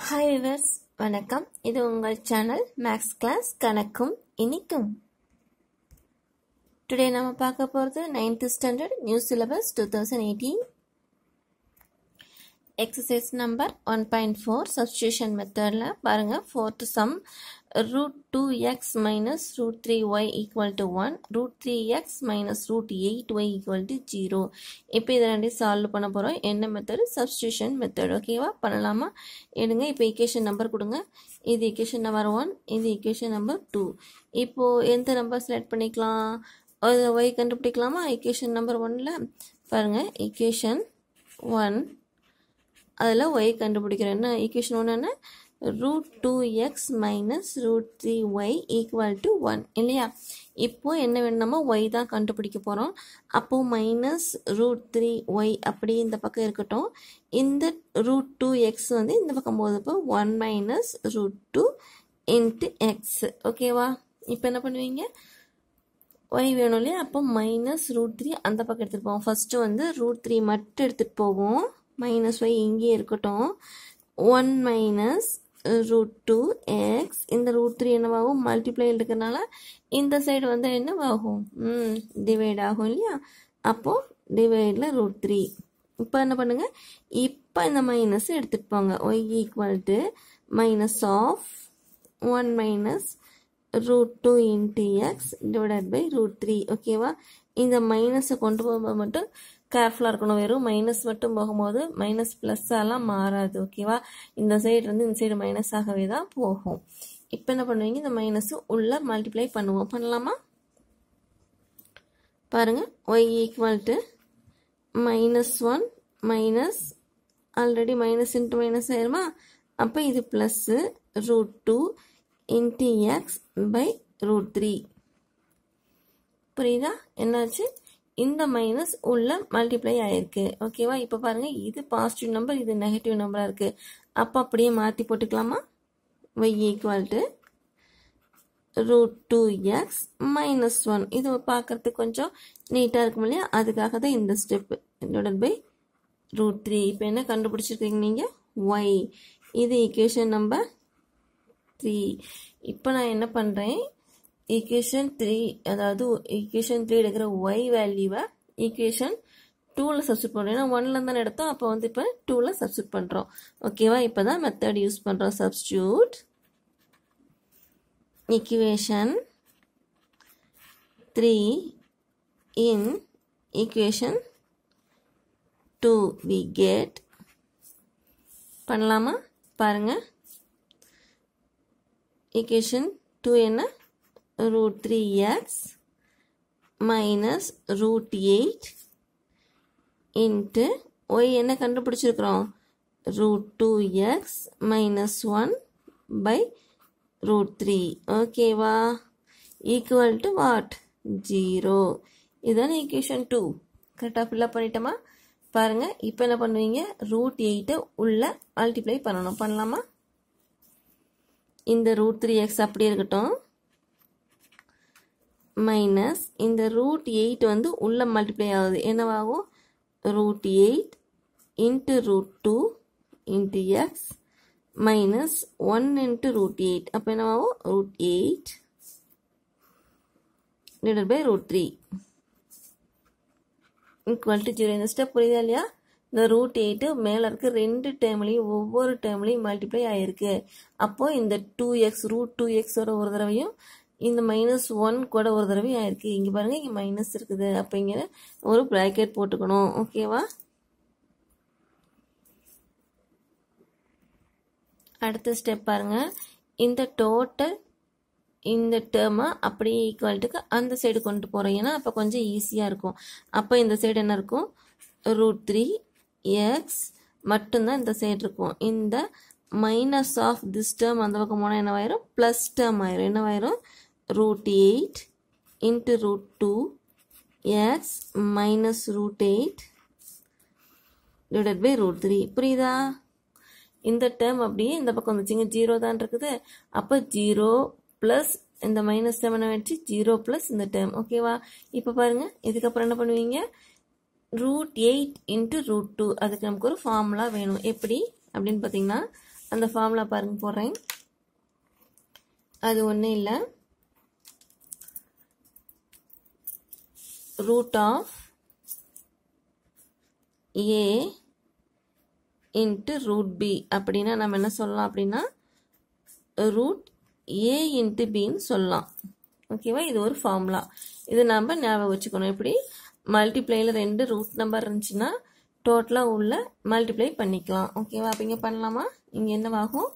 hi viewers வணக்கம் இது உங்கள் சேனல் மேக்ஸ் கிளாஸ் கணக்கும் இனிக்கும் டுடே நம்ம பார்க்க போகிறது ninth standard new syllabus two thousand eighteen exercise number one point four substitution மெத்தடில் பாருங்கள் fourth sum root two x minus root three y equal to one root three x minus root eight y equal to zero இப்போ இதை ரெண்டையும் solve பண்ண போகிறோம் என்ன method substitution method ஓகேவா பண்ணலாமா எடுங்க இப்போ ஈக்குவேஷன் நம்பர் கொடுங்க இது ஈக்குவேஷன் நம்பர் ஒன் இது ஈக்குவேஷன் நம்பர் டூ இப்போது எந்த நம்பர் செலக்ட் பண்ணிக்கலாம் அது ஒய் கண்டுபிடிக்கலாமா ஈக்குவேஷன் நம்பர் ஒன்னில் பாருங்கள் ஈக்குவேஷன் ஒன் அதில் ஒய் கண்டுபிடிக்கிறோம் என்ன ஈக்குவேஷன் ஒன்று என்ன root two x minus root three y equal to one இல்லையா இப்போ என்ன வேணுமோ ஒய் தான் கண்டுபிடிக்க போகிறோம் அப்போது மைனஸ் ரூட் த்ரீ ஒய் அப்படி இந்த பக்கம் இருக்கட்டும் இந்த ரூட் டூ எக்ஸ் வந்து இந்த பக்கம் போகுதப்போ one minus root two into x ஓகேவா இப்போ என்ன பண்ணுவீங்க ஒய் வேணும் இல்லையா அப்போ மைனஸ் ரூட் த்ரீ அந்த பக்கம் எடுத்துகிட்டு போவோம் ஃபஸ்ட்டு வந்து ரூட் த்ரீ மட்டும் எடுத்துகிட்டு போவோம் மைனஸ் ஒய் இங்கேயே இருக்கட்டும் one minus root two x இந்த ரூட் த்ரீ என்னவாகும் மல்டிப்ளை இருக்கிறனால இந்த சைடு வந்து என்னவாகும் ம் டிவைட் ஆகும் இல்லையா அப்போது டிவைடில் ரூட் த்ரீ இப்போ என்ன பண்ணுங்கள் இப்போ இந்த மைனஸ் எடுத்துகிட்டு போங்க y equal to minus of one minus root two into x divided by root three ஓகேவா இந்த மைனஸை கொண்டு போகும்போது மட்டும் கேர்ஃபுல்லாக இருக்கணும் வெறும் மைனஸ் மட்டும் போகும்போது மைனஸ் ப்ளஸ்ஸாலாம் மாறாது ஓகேவா இந்த சைடு வந்து இந்த சைடு மைனஸ் ஆகவே தான் போகும் இப்போ என்ன பண்ணுவீங்க இந்த மைனஸ் உள்ள மல்டிப்ளை பண்ணுவோம் பண்ணலாமா பாருங்கள் y equal to minus one minus already minus into minus ஆயிருமா அப்போ இது plus root two into x by root three புரியுதா என்னாச்சு இந்த மைனஸ் உள்ள மல்டிப்ளை ஆயிருக்கு ஓகேவா இப்போ பாருங்கள் இது பாசிட்டிவ் நம்பர் இது நெகட்டிவ் நம்பராக இருக்குது அப்போ அப்படியே மாற்றி போட்டுக்கலாமா y equal to root two x minus one இது பார்க்குறதுக்கு கொஞ்சம் நீட்டாக இருக்கும் இல்லையா அதுக்காக தான் இந்த step divide by root three இப்போ என்ன கண்டுபிடிச்சிருக்கீங்க நீங்கள் ஒய் இது ஈக்குவேஷன் நம்பர் த்ரீ இப்போ நான் என்ன பண்ணுறேன் ஈக்குவேஷன் த்ரீ அதாவது ஈக்குவேஷன் த்ரீ எடுக்கிற ஒய் வேல்யூவை ஈக்குவேஷன் டூவில் சப்ஸ்டியூட் பண்ணுறோம் ஏன்னா ஒன்னில் தானே எடுத்தோம் அப்போ வந்து இப்போ டூவில் சப்ஸ்டியூட் பண்ணுறோம் ஓகேவா இப்போ தான் மெத்தட் யூஸ் பண்ணுறோம் substitute equation three in equation two we get பண்ணலாமா பாருங்கள் ஈக்குவேஷன் டூ என்ன root 3x minus root 8 into y என்ன கண்டுபிடிச்சிருக்கிறோம் root 2x minus 1 by root 3 ஓகேவா equal to what 0 இதான் equation 2 கரெக்டாக ஃபில்லப் பண்ணிட்டோமா பாருங்க இப்போ என்ன பண்ணுவீங்க ரூட் எயிட்டை உள்ள மல்டிப்ளை பண்ணணும் பண்ணலாமா இந்த ரூட் த்ரீ எக்ஸ் அப்படியே இருக்கட்டும் மைனஸ் இந்த ரூட் எயிட் வந்து உள்ள மல்டிப்ளை ஆகுது என்னவாகும் root eight into root two into x minus one into root eight அப்போ என்னவாகும் root eight divide by root three equal to zero இந்த ஸ்டெப் புரியுதா இல்லையா இந்த ரூட் எயிட்டு மேலே இருக்க ரெண்டு டேர்ம்லையும் ஒவ்வொரு டேர்ம்லையும் மல்டிப்ளை ஆகிருக்கு அப்போது இந்த டூ எக்ஸ் ரூட் டூ எக்ஸோட ஒரு தடவையும் இந்த மைனஸ் ஒன் கூட ஒரு தடவை ஆயிருக்கு இங்கே பாருங்கள் இங்கே மைனஸ் இருக்குது அப்போ இங்கே ஒரு ப்ராக்கெட் போட்டுக்கணும் ஓகேவா அடுத்த ஸ்டெப் பாருங்கள் இந்த டோட்டல் இந்த டேர்மை அப்படியே ஈக்குவல்ட்டுக்கு அந்த சைடு கொண்டு போகிறோம் ஏன்னா அப்போ கொஞ்சம் ஈஸியாக இருக்கும் அப்போ இந்த சைடு என்ன இருக்கும் ரூட் த்ரீ எக்ஸ் மட்டும்தான் இந்த சைடு இருக்கும் இந்த மைனஸ் ஆஃப் திஸ் டேர்ம் அந்த பக்கம் போனால் என்னவாயிரும் ப்ளஸ் டேர்ம் ஆயிரும் என்னவாயிரும் root 8 into root 2 x minus root 8 divided by root 3 புரியுதா இந்த டேர்ம் அப்படியே இந்த பக்கம் வந்துச்சுங்க ஜீரோ தான் இருக்குது அப்போ ஜீரோ ப்ளஸ் இந்த மைனஸ் செவனை வச்சு ஜீரோ ப்ளஸ் இந்த டேர்ம் ஓகேவா இப்போ பாருங்கள் இதுக்கப்புறம் என்ன பண்ணுவீங்க root eight into root two அதுக்கு நமக்கு ஒரு ஃபார்முலா வேணும் எப்படி அப்படின்னு பார்த்தீங்கன்னா அந்த ஃபார்முலா பாருங்க போடுறேன் அது ஒன்றும் இல்லை root of a into root b அப்படின்னா நம்ம என்ன சொல்லலாம் அப்படின்னா root a into bன்னு சொல்லலாம் ஓகேவா இது ஒரு ஃபார்முலா இது நம்ம ஞாபகம் வச்சுக்கணும் எப்படி மல்டிப்ளைல ரெண்டு ரூட் நம்பர் இருந்துச்சுன்னா டோட்டலாக உள்ள மல்டிப்ளை பண்ணிக்கலாம் ஓகேவா அப்போ இங்கே பண்ணலாமா இங்கே என்னவாகும்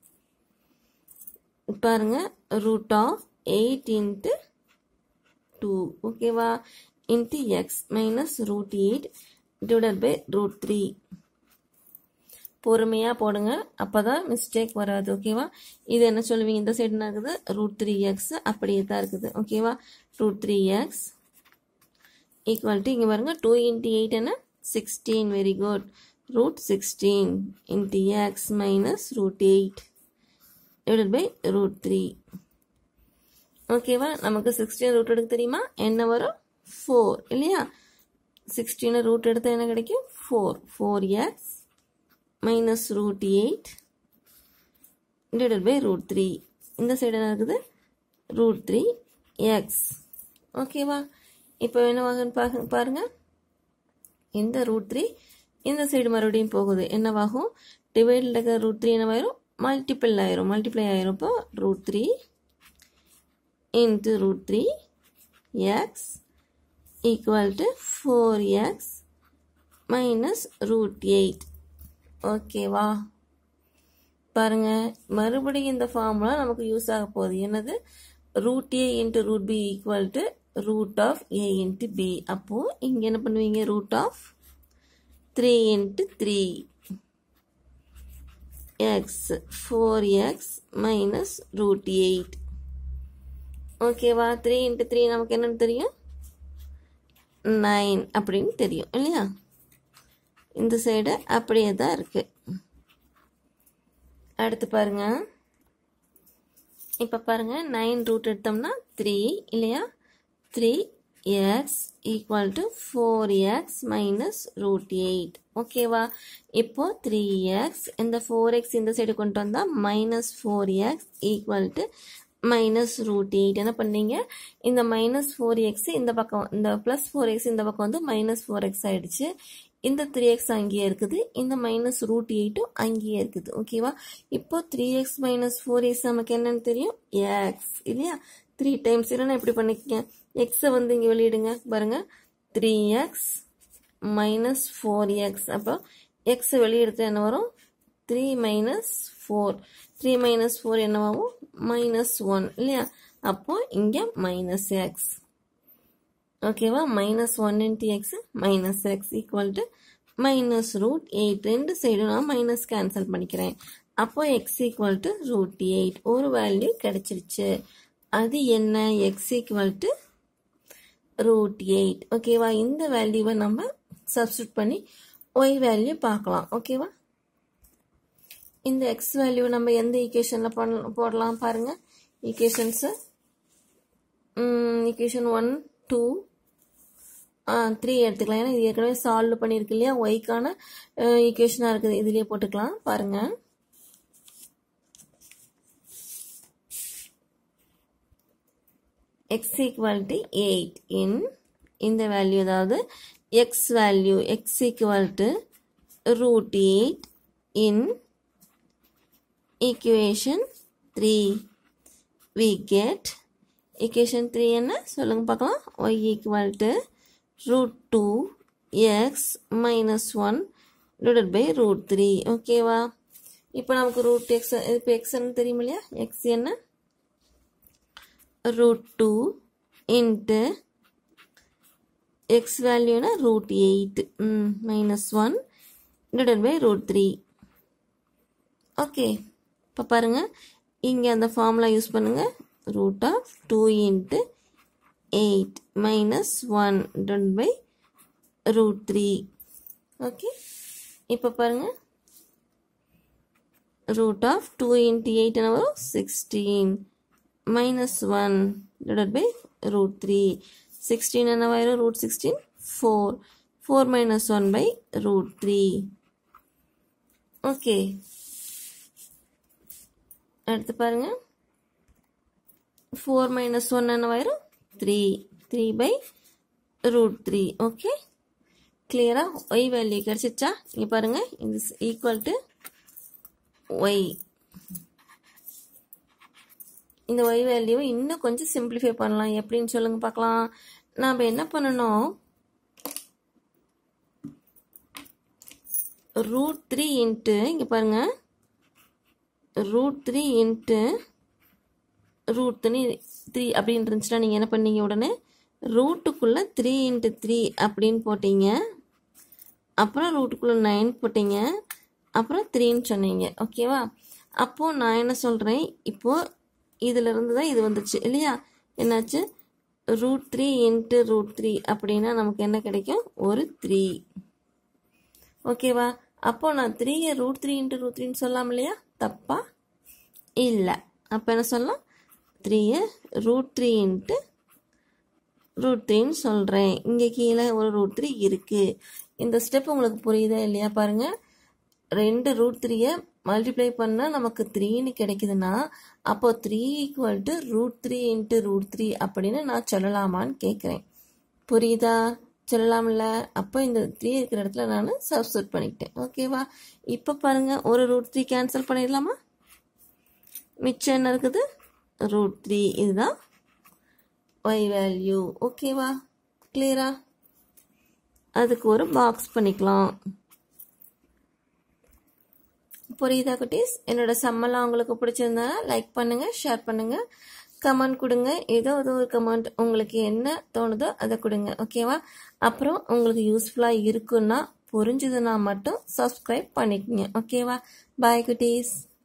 பாருங்க root of eight into two ஓகேவா into x minus root eight divided by root three பொறுமையாக போடுங்க அப்போ தான் மிஸ்டேக் வராது ஓகேவா இது என்ன சொல்லுவீங்க இந்த சைடு என்ன இருக்குது ரூட் த்ரீ எக்ஸ் அப்படியே தான் இருக்குது ஓகேவா root three x equal to இங்கே பாருங்க டூ இன்ட்டு எயிட் என்ன sixteen very good root sixteen into x minus root eight divided by root three ஓகேவா நமக்கு சிக்ஸ்டீன் ரூட் எடுக்க தெரியுமா என்ன வரும் ஃபோர் இல்லையா சிக்ஸ்டீனை ரூட் எடுத்தால் என்ன கிடைக்கும் four four x minus root eight divided by root three இந்த சைடு என்ன இருக்குது ரூட் த்ரீ எக்ஸ் ஓகேவா இப்போ என்னவாகுன்னு பாருங்க பாருங்க இந்த ரூட் த்ரீ இந்த சைடு மறுபடியும் போகுது என்னவாகும் டிவைடில் இருக்கிற ரூட் த்ரீ என்னவாயிரும் மல்டிபிள் ஆயிரும் மல்டிப்ளை ஆயிரும் இப்போ root three into root 3 x equal to 4x minus root 8 ஓகேவா பாருங்க மறுபடியும் இந்த ஃபார்முலா நமக்கு யூஸ் ஆக போகுது என்னது root a into root b equal to root of a into b அப்போ இங்க என்ன பண்ணுவீங்க root of three into three x four x minus root eight ஓகேவா த்ரீ இன்ட்டு த்ரீ நமக்கு என்னன்னு தெரியும் நைன் அப்படின்னு தெரியும் இல்லையா இந்த சைடு அப்படியே தான் இருக்கு அடுத்து பாருங்க இப்போ பாருங்க நைன் ரூட் எடுத்தோம்னா த்ரீ இல்லையா three x equal to four x minus root eight ஓகேவா இப்போ த்ரீ எக்ஸ் இந்த ஃபோர் எக்ஸ் இந்த சைடு கொண்டு வந்தால் minus four x equal to minus root eight என்ன பண்ணீங்க இந்த மைனஸ் ஃபோர் எக்ஸ் இந்த பக்கம் இந்த ப்ளஸ் ஃபோர் எக்ஸ் இந்த பக்கம் வந்து மைனஸ் ஃபோர் எக்ஸ் ஆயிடுச்சு இந்த த்ரீ எக்ஸ் அங்கேயே இருக்குது இந்த மைனஸ் ரூட் எயிட்டும் அங்கேயே இருக்குது ஓகேவா இப்போ three x minus four x நமக்கு என்னன்னு தெரியும் எக்ஸ் இல்லையா த்ரீ டைம்ஸ் இல்லைன்னா எப்படி பண்ணிக்கங்க எக்ஸை வந்து இங்கே வெளியிடுங்க பாருங்க three x minus four x அப்போ எக்ஸை வெளியெடுத்து என்ன வரும் three minus four three minus four என்னவாகும் மைனஸ் ஒன் இல்லையா அப்போ இங்கே மைனஸ் எக்ஸ் ஓகேவா minus one into x minus x equal to minus root eight ரெண்டு சைடும் நான் மைனஸ் கேன்சல் பண்ணிக்கிறேன் அப்போ x equal to root eight ஒரு வேல்யூ கிடைச்சிருச்சு அது என்ன x equal to root eight ஓகேவா இந்த வேல்யூவை நம்ம சப்ஸ்டியூட் பண்ணி ஒய் வேல்யூ பார்க்கலாம் ஓகேவா இந்த எக்ஸ் வேல்யூ நம்ம எந்த ஈக்குவேஷனில் பண்ண போடலாம் பாருங்க equations equation one two three எடுத்துக்கலாம் ஏன்னா இது ஏற்கனவே சால்வ் பண்ணியிருக்கு இல்லையா ஒய்க்கான ஈக்குவேஷனாக இருக்குது இதுலேயே போட்டுக்கலாம் பாருங்க x equal to eight in இந்த வேல்யூ அதாவது x value x equal to root eight in equation 3 we get equation 3 என்ன சொல்லுங்க பார்க்கலாம் y equal to root 2 x minus 1 divided by root 3 ஓகேவா இப்போ நமக்கு ரூட் எக்ஸ் இப்போ எக்ஸ் என்ன தெரியும் இல்லையா எக்ஸ் என்ன ரூட் டூ இன்ட்டு எக்ஸ் வேல்யூனா root eight minus one divided by root three okay இப்போ பாருங்கள் இங்கே அந்த ஃபார்முலா யூஸ் பண்ணுங்கள் root of two into eight minus one divide by root three okay இப்போ பாருங்கள் root of 2 into 8 என்ன வரும் 16 minus 1 divided by root 3 16 என்ன வரும் root 16 4 4 minus 1 by root 3 okay அடுத்து பாருங்க ஃபோர் மைனஸ் ஒன் என்ன வரும் three three by root three okay கிளியராக ஒய் வேல்யூ கிடச்சிச்சா இங்கே பாருங்கள் இது ஈக்குவல் டு ஒய் இந்த ஒய் வேல்யூவை இன்னும் கொஞ்சம் சிம்பிளிஃபை பண்ணலாம் எப்படின்னு சொல்லுங்க பார்க்கலாம் நாம் என்ன பண்ணணும் ரூட் த்ரீ இன்ட்டு இங்கே பாருங்க root three into root three three அப்படின்னு இருந்துச்சுன்னா நீங்கள் என்ன பண்ணீங்க உடனே ரூட்டுக்குள்ளே த்ரீ இன்ட்டு த்ரீ அப்படின்னு போட்டீங்க அப்புறம் ரூட்டுக்குள்ளே நைன் போட்டீங்க அப்புறம் த்ரீன்னு சொன்னீங்க ஓகேவா அப்போது நான் என்ன சொல்கிறேன் இப்போது இதிலிருந்து தான் இது வந்துச்சு இல்லையா என்னாச்சு root three into root three அப்படின்னா நமக்கு என்ன கிடைக்கும் ஒரு த்ரீ ஓகேவா அப்போ நான் த்ரீயை ரூட் த்ரீ இன்ட்டு ரூட் த்ரீன்னு சொல்லலாம் இல்லையா தப்பா இல்லை அப்போ என்ன சொல்லலாம் த்ரீயை ரூட் த்ரீ இன்ட்டு ரூட் த்ரீன்னு சொல்கிறேன் இங்கே கீழே ஒரு ரூட் த்ரீ இருக்குது இந்த ஸ்டெப் உங்களுக்கு புரியுதா இல்லையா பாருங்கள் ரெண்டு ரூட் த்ரீயை மல்டிப்ளை பண்ணால் நமக்கு த்ரீன்னு கிடைக்குதுன்னா அப்போ three equal to root three into root three அப்படின்னு நான் சொல்லலாமான்னு கேட்குறேன் புரியுதா சொல்லலாம்ல அப்போ இந்த த்ரீ இருக்கிற இடத்துல நான் சப்ஸ்டியூட் பண்ணிக்கிட்டேன் ஓகேவா இப்போ பாருங்கள் ஒரு ரூட் த்ரீ கேன்சல் பண்ணிடலாமா மிச்சம் என்ன இருக்குது ரூட் த்ரீ இதுதான் ஒய் வேல்யூ ஓகேவா கிளியரா அதுக்கு ஒரு பாக்ஸ் பண்ணிக்கலாம் புரியுதா குட்டீஸ் என்னோட சம்மெல்லாம் உங்களுக்கு பிடிச்சிருந்தா லைக் பண்ணுங்க ஷேர் பண்ணுங்க கமெண்ட் கொடுங்க ஏதோ ஏதோ ஒரு கமெண்ட் உங்களுக்கு என்ன தோணுதோ அதை கொடுங்க ஓகேவா அப்புறம் உங்களுக்கு யூஸ்ஃபுல்லாக இருக்குன்னா புரிஞ்சுதுன்னா மட்டும் சப்ஸ்கிரைப் பண்ணிக்கோங்க ஓகேவா பாய் குட்டீஸ்